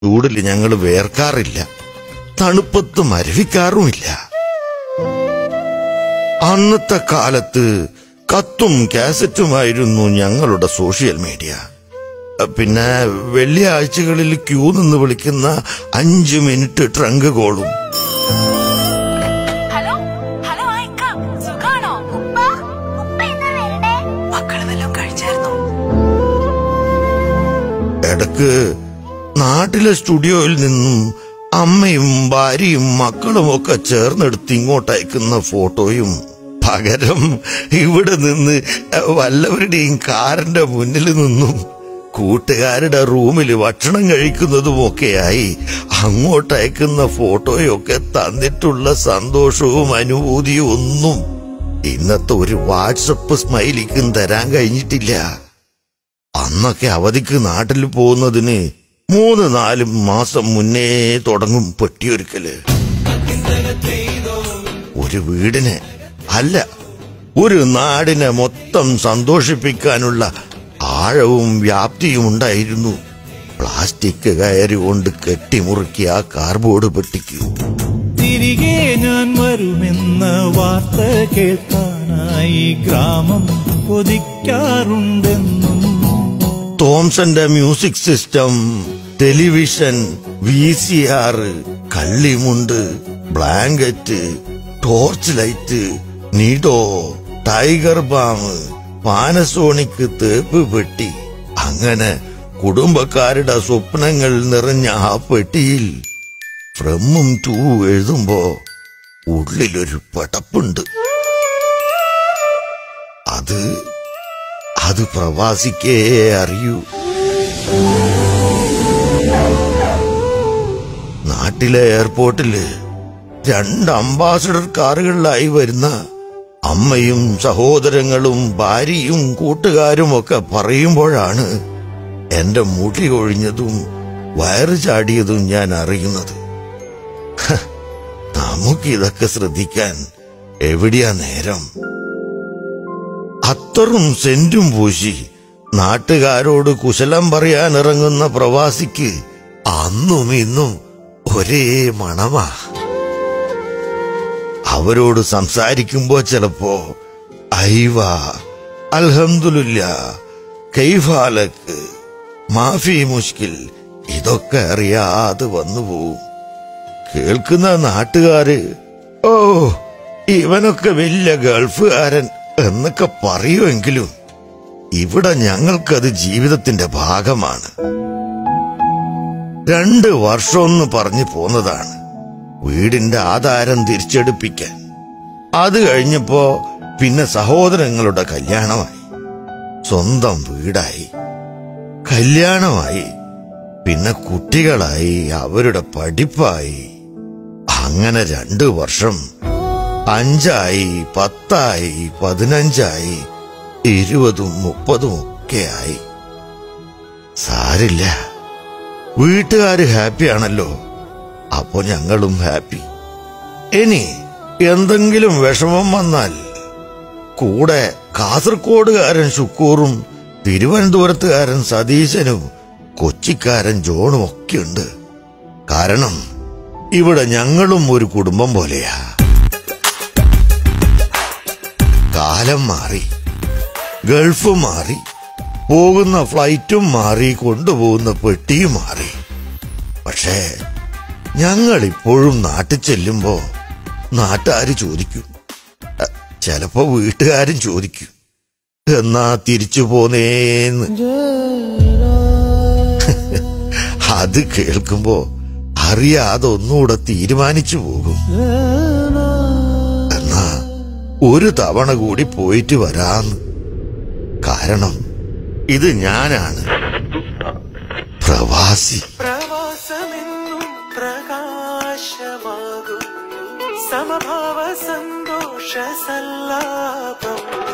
ചൂടിൽ ഞങ്ങൾ വേർക്കാറില്ല തണുപ്പത്ത് മരവിക്കാറുമില്ല അന്നത്തെ കാലത്ത് കത്തും കാസറ്റുമായിരുന്നു ഞങ്ങളുടെ സോഷ്യൽ മീഡിയ പിന്നെ വെള്ളിയാഴ്ചകളിൽ ക്യൂ നിന്ന് വിളിക്കുന്ന അഞ്ച് മിനിറ്റ് ട്രങ്ക് കോളും ഹലോ ഹലോ ആയിക്ക സുഖാണോ ഉപ്പ ഉപ്പ എന്നാ വരണേ മക്കള് വല്ലതും കഴിച്ചായിരുന്നോ ഇടക്ക് നാട്ടിലെ സ്റ്റുഡിയോയിൽ നിന്നും അമ്മയും ഭാര്യയും മക്കളും ഒക്കെ ചേർന്നെടുത്ത് ഇങ്ങോട്ട് അയക്കുന്ന ഫോട്ടോയും പകരം ഇവിടെ നിന്ന് വല്ലവരുടെയും കാറിന്റെ മുന്നിൽ നിന്നും കൂട്ടുകാരുടെ റൂമിൽ ഭക്ഷണം കഴിക്കുന്നതുമൊക്കെയായി അങ്ങോട്ട് അയക്കുന്ന ഫോട്ടോയൊക്കെ തന്നിട്ടുള്ള സന്തോഷവും അനുഭൂതിയും ഒന്നും ഇന്നത്തെ ഒരു വാട്സപ്പ് സ്മൈലിക്കും തരാൻ കഴിഞ്ഞിട്ടില്ല അന്നൊക്കെ അവധിക്ക് നാട്ടിൽ പോകുന്നതിന് മൂന്ന് നാല് മാസം മുന്നേ തുടങ്ങും പെട്ടിയൊരുക്കല് ഒരു വീടിനെ അല്ല ഒരു നാടിനെ മൊത്തം സന്തോഷിപ്പിക്കാനുള്ള ആഴവും വ്യാപ്തിയും ഉണ്ടായിരുന്നു പ്ലാസ്റ്റിക് കയറി കൊണ്ട് കെട്ടിമുറുക്കിയ ആ കാർബോർഡ് പെട്ടിക്ക് തിരികെ ഞാൻ വരുമെന്ന വാർത്ത കേൾക്കാനായി ഗ്രാമം കൊതിക്കാറുണ്ടെന്നും തോംസന്റെ music system television V C R കള്ളിമുണ്ട് blanket torch light Nido Tiger Balm Panasonic തേപ്പ് പെട്ടി അങ്ങനെ കുടുംബക്കാരുടെ സ്വപ്നങ്ങൾ നിറഞ്ഞ ആ പെട്ടിയിൽ ഫ്രമും ടൂ എഴുതുമ്പോ ഉള്ളിലൊരു പടപ്പുണ്ട് അത് അത് പ്രവാസിക്കേ അറിയൂ നാട്ടിലെ എയർപോർട്ടില് രണ്ട് അംബാസഡർ കാറുകളിലായി വരുന്ന അമ്മയും സഹോദരങ്ങളും ഭാര്യയും കൂട്ടുകാരും ഒക്കെ പറയുമ്പോഴാണ് എന്റെ മുടി ഒഴിഞ്ഞതും വയറ് ചാടിയതും ഞാൻ അറിയുന്നത് ഹ, നമുക്കിതൊക്കെ ശ്രദ്ധിക്കാൻ എവിടെയാ നേരം അത്തറും സെന്റും പൂശി നാട്ടുകാരോട് കുശലം പറയാൻ ഇറങ്ങുന്ന പ്രവാസിക്ക് അന്നും ഇന്നും ഒരേ മണമാ അവരോട് സംസാരിക്കുമ്പോ ചിലപ്പോ ഐവ അൽഹംദുലില്ല കൈഫാലക്ക് മാഫി മുഷ്കിൽ ഇതൊക്കെ അറിയാതെ വന്നു പോവും കേൾക്കുന്ന നാട്ടുകാര് ഓ ഇവനൊക്കെ വലിയ ഗൾഫുകാരൻ എന്നൊക്കെ പറയുമെങ്കിലും ഇവിടെ ഞങ്ങൾക്കത് ജീവിതത്തിന്റെ ഭാഗമാണ് രണ്ട് വർഷമെന്ന് പറഞ്ഞു പോന്നതാണ് വീടിന്റെ ആധാരം തിരിച്ചെടുപ്പിക്കാൻ അത് കഴിഞ്ഞപ്പോ പിന്നെ സഹോദരങ്ങളുടെ കല്യാണമായി സ്വന്തം വീടായി കല്യാണമായി പിന്നെ കുട്ടികളായി അവരുടെ പഠിപ്പായി അങ്ങനെ രണ്ടു വർഷം അഞ്ചായി പത്തായി പതിനഞ്ചായി ഇരുപതും മുപ്പതും ഒക്കെയായി സാരില്ല വീട്ടുകാര് ഹാപ്പിയാണല്ലോ അപ്പൊ ഞങ്ങളും ഹാപ്പി ഇനി എന്തെങ്കിലും വിഷമം വന്നാൽ കൂടെ കാസർഗോഡുകാരൻ ശുക്കൂറും തിരുവനന്തപുരത്തുകാരൻ സതീശനും കൊച്ചിക്കാരൻ ജോണും ഒക്കെയുണ്ട് കാരണം ഇവിടെ ഞങ്ങളും ഒരു കുടുംബം പോലെയാ കാലം മാറി ഗൾഫ് മാറി പോകുന്ന ഫ്ലൈറ്റും മാറി കൊണ്ടുപോകുന്ന പെട്ടിയും മാറി പക്ഷേ ഞങ്ങൾ ഇപ്പോഴും നാട്ടിൽ ചെല്ലുമ്പോ നാട്ടുകാര് ചോദിക്കും അ, ചിലപ്പോ വീട്ടുകാരും ചോദിക്കും എന്നാ തിരിച്ചു പോന്നേന്ന് അത് കേൾക്കുമ്പോ അറിയാതെ ഒന്നുകൂടെ തീരുമാനിച്ചു പോകും എന്നാ ഒരു തവണ കൂടി പോയിട്ട് വരാന്ന് കാരണം ഇത് ഞാനാണ് പ്രവാസി പ്രവാസമെന്നും പ്രകാശമാകും സമഭാവ സന്തോഷ സല്ലാപം